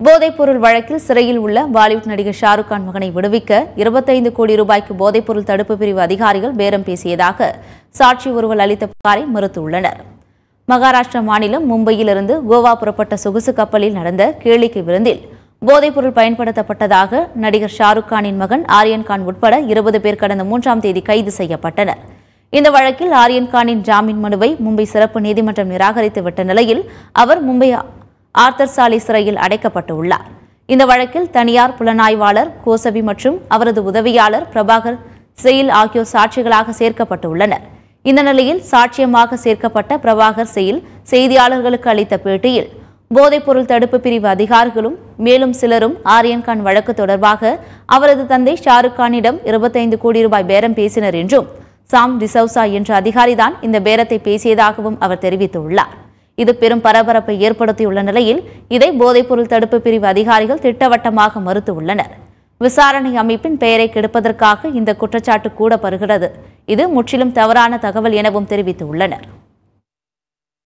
போதைப்பொருள் வழக்கில் சிறையில் உள்ள பாலிவுட் நடிகர் ஷாருக் கான் மகனை விடுவிக்க இருபத்தைந்து கோடி ரூபாய்க்கு போதைப்பொருள் தடுப்பு பிரிவு அதிகாரிகள் பேரம் பேசியதாக சாட்சி ஒருவர் அளித்த புகாரை மறுத்துள்ளனர் மகாராஷ்டிரா மாநிலம் மும்பையிலிருந்து கோவா புறப்பட்ட சொகுசு கப்பலில் நடந்த கேளிக்கை விருந்தில் போதைப்பொருள் பயன்படுத்தப்பட்டதாக நடிகர் ஷாருக் கானின் மகன் ஆரியன் கான் உட்பட இருபது பேர் கடந்த மூன்றாம் தேதி கைது செய்யப்பட்டனர் இந்த வழக்கில் ஆரியன் கானின் ஜாமீன் மனுவை மும்பை சிறப்பு நீதிமன்றம் நிராகரித்து விட்ட நிலையில் அவர் மும்பை ஆர்த்தர் சாலை சிறையில் அடைக்கப்பட்டுள்ளார் இந்த வழக்கில் தனியார் புலனாய்வாளர் கோசபி மற்றும் அவரது உதவியாளர் பிரபாகர் செயில் ஆகியோர் சாட்சிகளாக சேர்க்கப்பட்டுள்ளனர் இந்த நிலையில் சாட்சியமாக சேர்க்கப்பட்ட பிரபாகர் செயில் செய்தியாளர்களுக்கு அளித்த பேட்டியில் போதைப்பொருள் தடுப்பு பிரிவு அதிகாரிகளும் மேலும் சிலரும் ஆரியன் கான் வழக்கு தொடர்பாக அவரது தந்தை ஷாருக் கானிடம் இருபத்தைந்து கோடி ரூபாய் பேரம் பேசினர் என்றும் சாம் டிசவுசா என்ற அதிகாரிதான் இந்த பேரத்தை பேசியதாகவும் அவர் தெரிவித்துள்ளார் இது பெரும் பரபரப்பை ஏற்படுத்தியுள்ள நிலையில் இதை போதைப்பொருள் தடுப்பு பிரிவு அதிகாரிகள் திட்டவட்டமாக மறுத்துள்ளனர் விசாரணை அமைப்பின் பெயரை கெடுப்பதற்காக இந்த குற்றச்சாட்டு கூடப்படுகிறது இது முற்றிலும் தவறான தகவல் எனவும் தெரிவித்துள்ளனர்